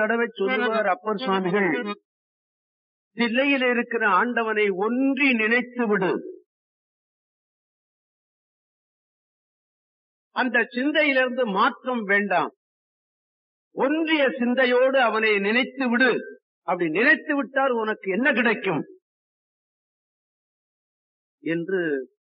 தடவை சொல்லுவார் அப்பர் சுவாமிகள் தில்லையில் இருக்கிற ஆண்டவனை ஒன்றி நினைத்து விடு அந்த சிந்தையிலிருந்து மாற்றம் வேண்டாம் ஒன்றிய சிந்தையோடு அவனை நினைத்து விடு அப்படி நினைத்து விட்டால் உனக்கு என்ன கிடைக்கும் என்று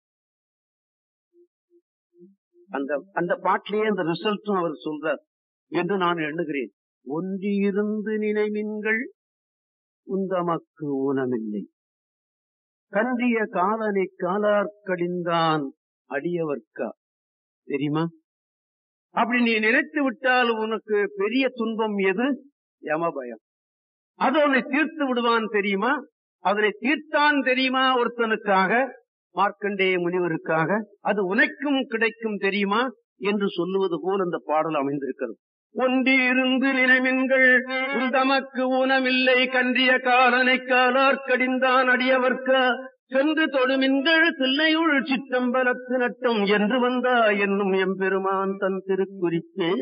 அந்த அந்த பாட்டிலேயே அந்த ரிசல்ட்டும் அவர் சொல்றார் என்று நான் எண்ணுகிறேன் ஒன்றியிருந்து நினைவின்கள் உந்தமக்கு ஊனமில்லை கன்றிய காலனை காலார்க்கடிந்தான் அடியவர்க்கா தெரியுமா அப்படி நீ நினைத்து விட்டால் உனக்கு பெரிய துன்பம் எது யமபயம் அது அவனை தீர்த்து விடுவான் தெரியுமா அதனை தீர்த்தான் தெரியுமா ஒருத்தனுக்காக மார்க்கண்டேய முனிவருக்காக அது உனக்கும் கிடைக்கும் தெரியுமா என்று சொல்லுவது போல் அந்த பாடல் அமைந்திருக்கிறது ஒன்றியிருந்து நினைவின்கள் உந்தமக்கு ஊனமில்லை கன்றிய காலனை காலார்க்கடிந்தான் அடியவர்க்க சென்று தொடுமின்கள் தில்லையுள் சிற்றம்பலத்து நட்டம் என்று வந்தா என்னும் எம்பெருமான் தன் திருக்குறிப்பே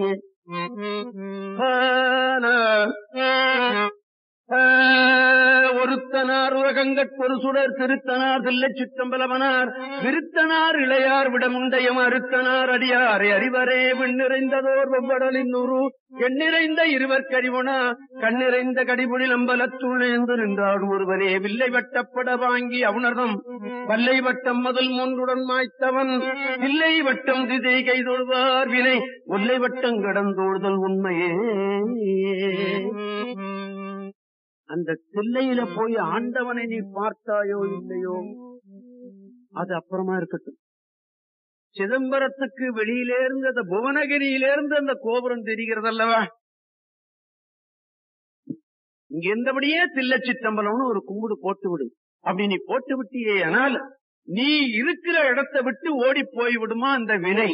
ஒருத்தனார் உலகங்கட்பொரு சுடர் திருத்தனார் தில்லை சிற்றம்பலவனார் விருத்தனார் இளையார் விடமுண்டயம் அறுத்தனார் அடியாரை அறிவரே விண்ணிறைந்ததோர் வெவ்வடலின் நூறு எண்ணிறைந்த இருவர் கரிவுணா கண்ணிறைந்த கடிபுடி நம்பலத்துள்ளேந்து நின்றார் ஒருவரே வில்லை வட்டப்பட வாங்கி அவுணர்தம் வல்லை வட்டம் முதல் மூன்றுடன் மாய்த்தவன் வில்லை வட்டம் திசை கைதொழுவார் வினை ஒல்லை வட்டம் கடந்தோடுதல் உண்மையே அந்த தில்லையில போய் ஆண்டவனை நீ பார்த்தாயோ இல்லையோ அது அப்புறமா இருக்கட்டும் சிதம்பரத்துக்கு வெளியிலே இருந்து அந்த புவனகிரியிலிருந்து அந்த கோபுரம் தெரிகிறது அல்லவா இங்க இருந்தபடியே தில்ல சித்தம்பலம்னு ஒரு கும்பிடு போட்டு விடு அப்படி நீ போட்டு விட்டியே ஆனால் நீ இருக்கிற இடத்தை விட்டு ஓடி போய் விடுமா அந்த வினை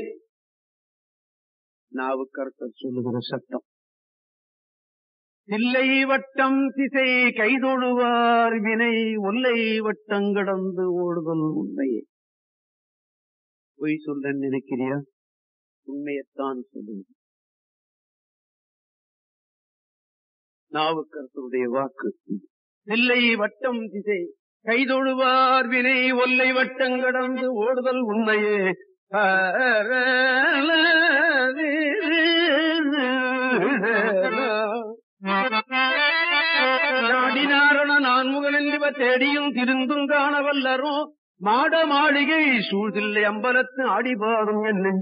நாவுக்கரசர் சொல்லுகிற சட்டம் தில்லை வட்டம் திசை கைதொழுவார் வினை ஒல்லை வட்டம் கடந்து ஓடுதல் உண்மையே பொய் சொல்ல நினைக்கிறியா உண்மையத்தான் சொல்லுங்க நாவுக்கரசருடைய வாக்கு தில்லை வட்டம் திசை கைதொழுவார் வினை ஒல்லை வட்டம் கடந்து ஓடுதல் உண்மையே நாடினாரண நான்முகனில் தேடியும் திருந்தும் காணவல்லரும் மாட மாளிகை சூழ்தில்லை அம்பலத்து அடிபாடும் என் நெஞ்சு